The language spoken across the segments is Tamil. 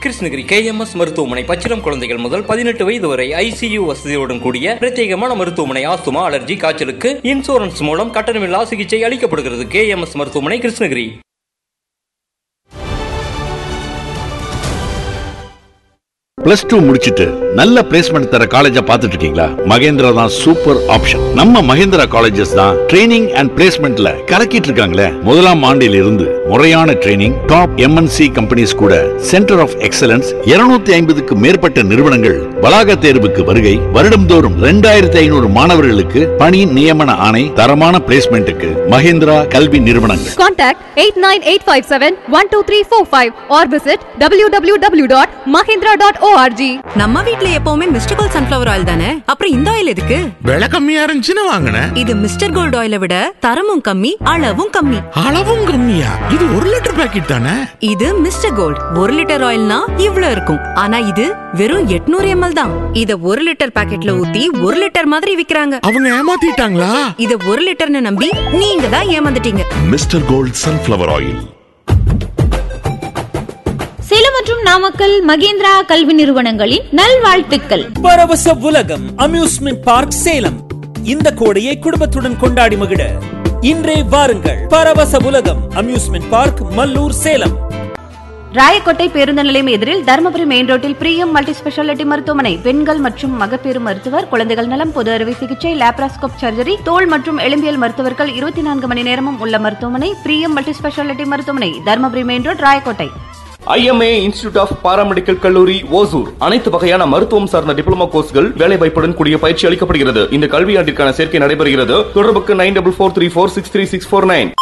கிருஷ்ணகிரி கேஎம்எஸ் மருத்துவமனை பச்சிளம் குழந்தைகள் முதல் பதினெட்டு வயது வரை ஐசியு வசதியுடன் கூடிய பிரத்யேகமான மருத்துவமனை ஆஸ்துமா அலர்ஜி காய்ச்சலுக்கு இன்சூரன்ஸ் மூலம் கட்டணமில்லா சிகிச்சை அளிக்கப்படுகிறது கேஎம்எஸ் மருத்துவமனை கிருஷ்ணகிரி பிளஸ் டூ முடிச்சிட்டு நல்ல பிளேஸ்மெண்ட் தர காலேஜ பாத்துட்டு இருக்கீங்களா மகேந்திரா தான் சூப்பர் ஆப்ஷன் நம்ம மகேந்திரா காலேஜஸ் தான் ட்ரைனிங் அண்ட் பிளேஸ்மெண்ட்ல கலக்கிட்டு இருக்காங்களே முதலாம் ஆண்டில் இருந்து முறையான ட்ரைனிங் டாப் எம்என்சி கம்பெனிஸ் கூட சென்டர் ஆஃப் எக்ஸலன்ஸ் 250 ஐம்பதுக்கு மேற்பட்ட நிறுவனங்கள் வளாக தேர்வுக்கு வருகை வருடம்தோறும் ரெண்டாயிரத்தி ஐநூறு மாணவர்களுக்கு பணி நியமன ஆணை தரமான பிளேஸ்மெண்ட்டுக்கு மகேந்திரா கல்வி நிறுவனங்கள் Contact 89857-12345 or visit www.mahindra.org. நம்ம வீட்ல எப்பவுமே மிஸ்டர் கோல்ட் சன்ஃபிளவர் ஆயில் தானே அப்புறம் இந்த ஆயில் எதுக்கு விலை கம்மியா இருந்துச்சுன்னு வாங்கினேன் இது மிஸ்டர் கோல்ட் ஆயிலை விட தரமும் கம்மி அளவும் கம்மி அளவும் கம்மியா இது ஒரு லிட்டர் பாக்கெட் தானே இது மிஸ்டர் கோல்ட் ஒரு லிட்டர் ஆயில்னா இவ்ளோ இருக்கும் ஆனா இது வெறும் 800 எம்எல் தான் இத ஒரு லிட்டர் பாக்கெட்ல ஊத்தி ஒரு லிட்டர் மாதிரி விக்கிறாங்க அவங்க ஏமாத்திட்டாங்களா இத ஒரு லிட்டர்னு நம்பி நீங்க தான் ஏமாந்துட்டீங்க mister Gold sunflower oil Salem மற்றும் நாமக்கல் மகேந்திரா கல்வி நிறுவனங்களின் நல்வாழ்த்துக்கள் பரவச உலகம் அம்யூஸ்மெண்ட் பார்க் சேலம் இந்த கோடையை குடும்பத்துடன் கொண்டாடி மகிழ இன்றே வாருங்கள் பரவச உலகம் அம்யூஸ்மெண்ட் பார்க் மல்லூர் சேலம் ராயக்கோட்டை பேருந்து நிலையம் எதிரில் தருமபுரி மெயின் ரோட்டில் பிரியம் மல்டி ஸ்பெஷாலிட்டி மருத்துவமனை பெண்கள் மற்றும் மகப்பேறு மருத்துவர் குழந்தைகள் நலம் பொது அறுவை சிகிச்சை லேப்ராஸ்கோப் சர்ஜரி தோல் மற்றும் எலும்பியல் மருத்துவர்கள் இருபத்தி நான்கு மணி நேரமும் உள்ள மருத்துவமனை பிரியம் மல்டி ஸ்பெஷாலிட்டி மருத்துவமனை Dharmapuri main road Rayakottai IMA institute of paramedical கல்லூரி ஓசூர் அனைத்து வகையான மருத்துவம் சார்ந்த டிப்ளமோ கோர்ஸ்கள் வேலை வாய்ப்புடன் கூடிய பயிற்சி அளிக்கப்படுகிறது இந்த கல்வியாண்டிற்கான சேர்க்கை நடைபெறுகிறது தொடர்புக்கு nine double four three four six three six four nine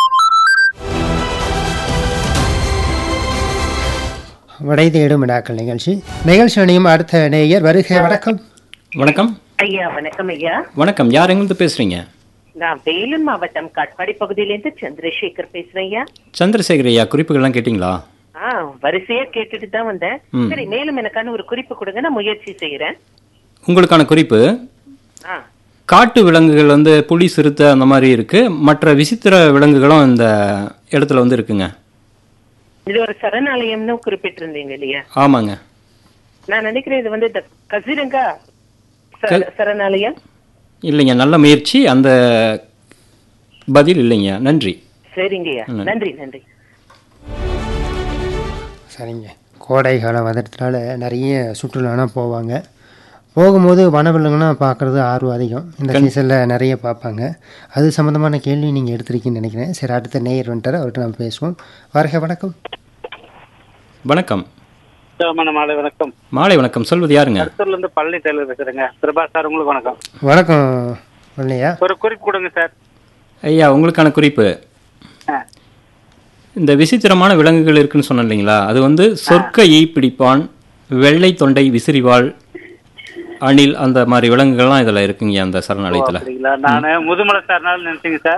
விடை தேடும் வினாக்கள் நிகழ்ச்சி நிகழ்ச்சி அணியும் அடுத்த நேயர் வருகை வணக்கம் வணக்கம் ஐயா வணக்கம் ஐயா வணக்கம் யார் எங்கிருந்து பேசுறீங்க நான் வேலூர் மாவட்டம் காட்பாடி பகுதியிலேருந்து சந்திரசேகர் பேசுறேன் ஐயா சந்திரசேகர் ஐயா குறிப்புகள்லாம் கேட்டிங்களா ஆ வரிசையா கேட்டுட்டு தான் வந்தேன் ம். சரி மேலும் எனக்கான ஒரு குறிப்பு கொடுங்க நான் முயற்சி செய்யறேன் உங்களுக்கான குறிப்பு ஆ காட்டு விலங்குகள் வந்து புலி சிறுத்தை அந்த மாதிரி இருக்கு மற்ற விசித்திர விலங்குகளும் இந்த இடத்துல வந்து இருக்குங்க இது ஒரு சரணாலயம்னு குறிப்பிட்டிருந்தீங்க இல்லையா ஆமாங்க நான் நினைக்கிறேன் இது வந்து இந்த கசிரங்கா ச- கல்- சரணாலயம் இல்லைங்க நல்ல முயற்சி அந்த பதில் இல்லைங்க நன்றி சரிங்கய்யா ம். நன்றி நன்றி சரிங்க கோடை காலம் வந்துட்டதுனால நிறைய சுற்றுலாலாம் போவாங்க போகும்போது வனவிலங்குனா பார்க்குறது ஆர்வம் அதிகம் இந்த சீசனில் நிறைய பார்ப்பாங்க அது சம்மந்தமான கேள்வி நீங்கள் எடுத்திருக்கீங்கன்னு நினைக்கிறேன் சரி அடுத்த நேயர் வந்துட்டார் அவர்கிட்ட நம்ம பேசுவோம் வருக வணக்கம் வணக்கம் மாலை வணக்கம் மாலை வணக்கம் சொல்வது யாருங்க திருத்தூர்ல இருந்து பழனி டெய்லர் பேசுறேங்க பிரபா சார் உங்களுக்கு வணக்கம் வணக்கம் இல்லையா ஒரு குறிப்பு கொடுங்க சார் ஐயா உங்களுக்கான குறிப்பு ஆ. இந்த விசித்திரமான விலங்குகள் இருக்குன்னு சொன்னேன் இல்லைங்களா அது வந்து சொர்க்க ஈ பிடிப்பான் வெள்ளை தொண்டை விசிறிவாள் அணில் அந்த மாதிரி விலங்குகள்லாம் இதில் இருக்குங்க அந்த சரணாலயத்தில் அப்படிங்களா நான் முதுமலை சார்னால நினைச்சீங்க சார்